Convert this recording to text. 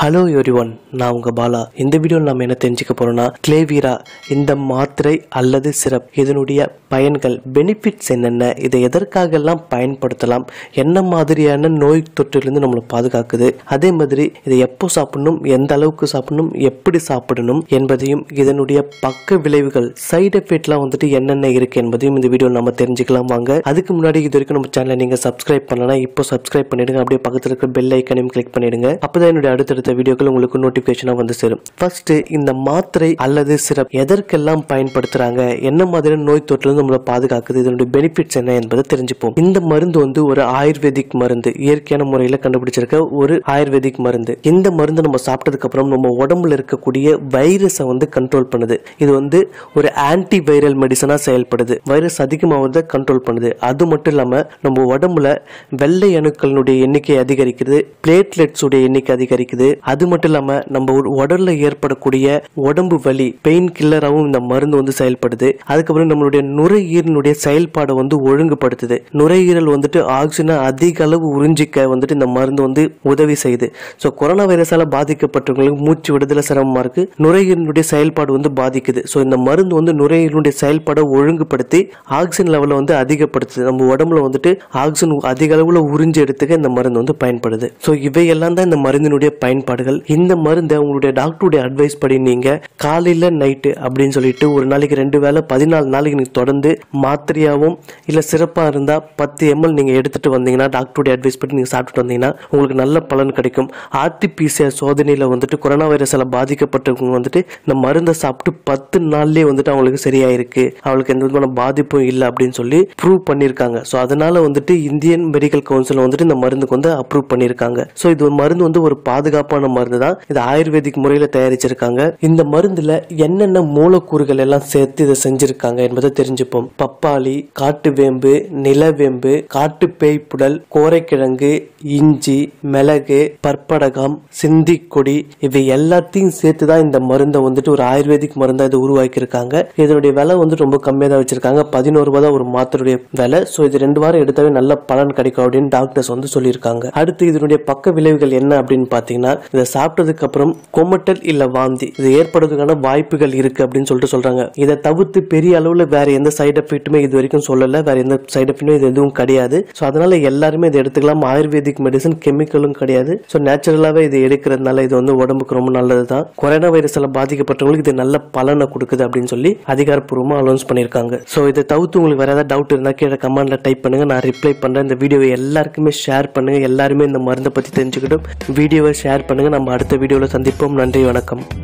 hello every one நான் உங்க பாலா இந்த வீடியோவில் நம்ம என்ன தெரிஞ்சுக்க போறோம்னா கிளேவீரா இந்த மாத்திரை அல்லது சிரப் இதனுடைய பயன்கள் பெனிஃபிட்ஸ் என்னென்ன இதை எதற்காகலாம் பயன்படுத்தலாம் என்ன மாதிரியான நோய் தொற்றிலிருந்து நம்மளை பாதுகாக்குது அதே மாதிரி இதை எப்போ சாப்பிடணும் எந்த அளவுக்கு சாப்பிடணும் எப்படி சாப்பிடணும் என்பதையும் இதனுடைய பக்க விளைவுகள் சைடு எஃபெக்ட்லாம் வந்துட்டு என்னென்ன இருக்கு என்பதையும் இந்த வீடியோ நம்ம தெரிஞ்சுக்கலாம் வாங்க அதுக்கு முன்னாடி இது வரைக்கும் நம்ம சேனலை நீங்க சப்ஸ்கிரைப் பண்ணலாம் இப்போ சப்ஸ்கிரைப் பண்ணிடுங்க அப்படியே பக்கத்தில் இருக்கிற பெல் ஐக்கனையும் கிளிக் பண்ணிடுங்க அப்பதான் என்னுடைய அடுத்தடுத்த வீடியோக்கள் உங்களுக்கு நோட்டிபிகேஷனா வந்து சேரும் ஃபர்ஸ்ட் இந்த மாத்திரை அல்லது சிரப் எதற்கெல்லாம் பயன்படுத்துறாங்க என்ன மாதிரியான நோய் தொற்றிலிருந்து நம்மளை பாதுகாக்குது இதனுடைய பெனிஃபிட்ஸ் என்ன என்பதை தெரிஞ்சுப்போம் இந்த மருந்து வந்து ஒரு ஆயுர்வேதிக் மருந்து இயற்கையான முறையில் கண்டுபிடிச்சிருக்க ஒரு ஆயுர்வேதிக் மருந்து இந்த மருந்து நம்ம சாப்பிட்டதுக்கு அப்புறம் நம்ம உடம்புல இருக்கக்கூடிய வைரஸை வந்து கண்ட்ரோல் பண்ணுது இது வந்து ஒரு ஆன்டி வைரல் மெடிசனா செயல்படுது வைரஸ் அதிகமாவதை கண்ட்ரோல் பண்ணுது அது மட்டும் இல்லாம நம்ம உடம்புல வெள்ளை அணுக்களினுடைய எண்ணிக்கை அதிகரிக்குது பிளேட்லெட்ஸ் உடைய எண்ணிக்கை அதிகரிக்குது அது மட்டும் இல்லாம நம்ம உ- உடல்ல ஏற்படக்கூடிய உடம்பு வலி பெயின் கில்லராகவும் இந்த மருந்து வந்து செயல்படுது அதுக்கப்புறம் நம்மளுடைய நுரையீரலுடைய செயல்பாடை வந்து ஒழுங்குபடுத்துது நுரையீரல் வந்துட்டு ஆக்சிஜனை அதிக அளவு உறிஞ்சிக்க வந்துட்டு இந்த மருந்து வந்து உதவி செய்யுது ஸோ கொரோனா வைரஸால பாதிக்கப்பட்டவங்களுக்கு மூச்சு விடுதலை சிரமமா இருக்கு நுரையீரலுடைய செயல்பாடு வந்து பாதிக்குது ஸோ இந்த மருந்து வந்து நுரையீரலுடைய செயல்பாடை ஒழுங்குபடுத்தி ஆக்சிஜன் லெவலை வந்து அதிகப்படுத்துது நம்ம உடம்புல வந்துட்டு ஆக்சிஜன் அதிக அளவுல உறிஞ்சி எடுத்துக்க இந்த மருந்து வந்து பயன்படுது ஸோ இவையெல்லாம் தான் இந்த மருந்தினுடைய பயன்பாடுகள் இந்த மருந்தை உங்களுடைய டாக்டருடைய அட்வைஸ் படி நீங்க காலையில நைட்டு அப்படின்னு சொல்லிட்டு ஒரு நாளைக்கு ரெண்டு வேளை பதினாலு நாளைக்கு நீங்க தொடர்ந்து மாத்திரையாவும் இல்ல சிறப்பா இருந்தா பத்து எம்எல் நீங்க எடுத்துட்டு வந்தீங்கன்னா டாக்டருடைய அட்வைஸ் படி நீங்க சாப்பிட்டுட்டு வந்தீங்கன்னா உங்களுக்கு நல்ல பலன் கிடைக்கும் ஆர்டிபிசிஆர் சோதனையில வந்துட்டு கொரோனா வைரஸால பாதிக்கப்பட்டவங்க வந்துட்டு இந்த மருந்தை சாப்பிட்டு பத்து நாள்லயே வந்துட்டு அவங்களுக்கு சரியாயிருக்கு அவளுக்கு எந்த விதமான பாதிப்பும் இல்லை அப்படின்னு சொல்லி ப்ரூவ் பண்ணியிருக்காங்க ஸோ அதனால வந்துட்டு இந்தியன் மெடிக்கல் கவுன்சில் வந்துட்டு இந்த மருந்துக்கு வந்து அப்ரூவ் பண்ணியிருக்காங்க ஸோ இது ஒரு மருந்து வந்து ஒரு பாதுகாப்பான மருந்து தான் இது ஆயுர்வேதிக் முறையில தயாரிச்சிருக்காங்க இந்த மருந்துல என்னென்ன மூலக்கூறுகள் எல்லாம் சேர்த்து இதை செஞ்சிருக்காங்க என்பதை தெரிஞ்சுப்போம் பப்பாளி காட்டு வேம்பு நிலவேம்பு காட்டு பேய்ப்புடல் கோரைக்கிழங்கு இஞ்சி மிளகு பற்படகம் சிந்திக்கொடி இவை எல்லாத்தையும் சேர்த்து தான் இந்த மருந்தை வந்துட்டு ஒரு ஆயுர்வேதிக் மருந்தா இதை உருவாக்கியிருக்காங்க இதனுடைய விலை வந்து ரொம்ப கம்மியாக தான் வச்சிருக்காங்க பதினோரு ரூபாய் தான் ஒரு மாத்திரையுடைய விலை ஸோ இது ரெண்டு வாரம் எடுத்தாவே நல்ல பலன் கிடைக்கும் அப்படின்னு டாக்டர்ஸ் வந்து சொல்லியிருக்காங்க அடுத்து இதனுடைய பக்க விளைவுகள் என்ன அப்படின்னு பார்த்தீங்கன்னா இதை சாப்பிட்டதுக்கு அப்புறம் கொமட்டல் இல்ல வாந்தி இது ஏற்படுறதுக்கான வாய்ப்புகள் இருக்கு அப்படின்னு சொல்லிட்டு சொல்றாங்க இதை தவிர்த்து பெரிய அளவுல வேற எந்த சைடு எஃபெக்ட்டுமே இது வரைக்கும் சொல்லல வேற எந்த சைடு எஃபெக்ட்டுமே இது எதுவும் கிடையாது ஸோ அதனால எல்லாருமே இதை எடுத்துக்கலாம் ஆயுர்வேதிக் மெடிசன் கெமிக்கலும் கிடையாது ஸோ நேச்சுரலாவே இது எடுக்கிறதுனால இது வந்து உடம்புக்கு ரொம்ப நல்லது தான் கொரோனா வைரஸால பாதிக்கப்பட்டவங்களுக்கு இது நல்ல பலனை கொடுக்குது அப்படின்னு சொல்லி அதிகாரப்பூர்வமா அனௌன்ஸ் பண்ணியிருக்காங்க ஸோ இதை தவிர்த்து உங்களுக்கு வேற ஏதாவது டவுட் இருந்தால் கீழே கமெண்ட்ல டைப் பண்ணுங்க நான் ரிப்ளை பண்றேன் இந்த வீடியோவை எல்லாருக்குமே ஷேர் பண்ணுங்க எல்லாருமே இந்த மருந்தை பத்தி தெரிஞ்சுக்கிட்டும் வீடியோவை ஷேர் பண்ணுங்க நம்ம அடுத்த வீடியோவில் சந்திப்போம் நன்றி வணக்கம்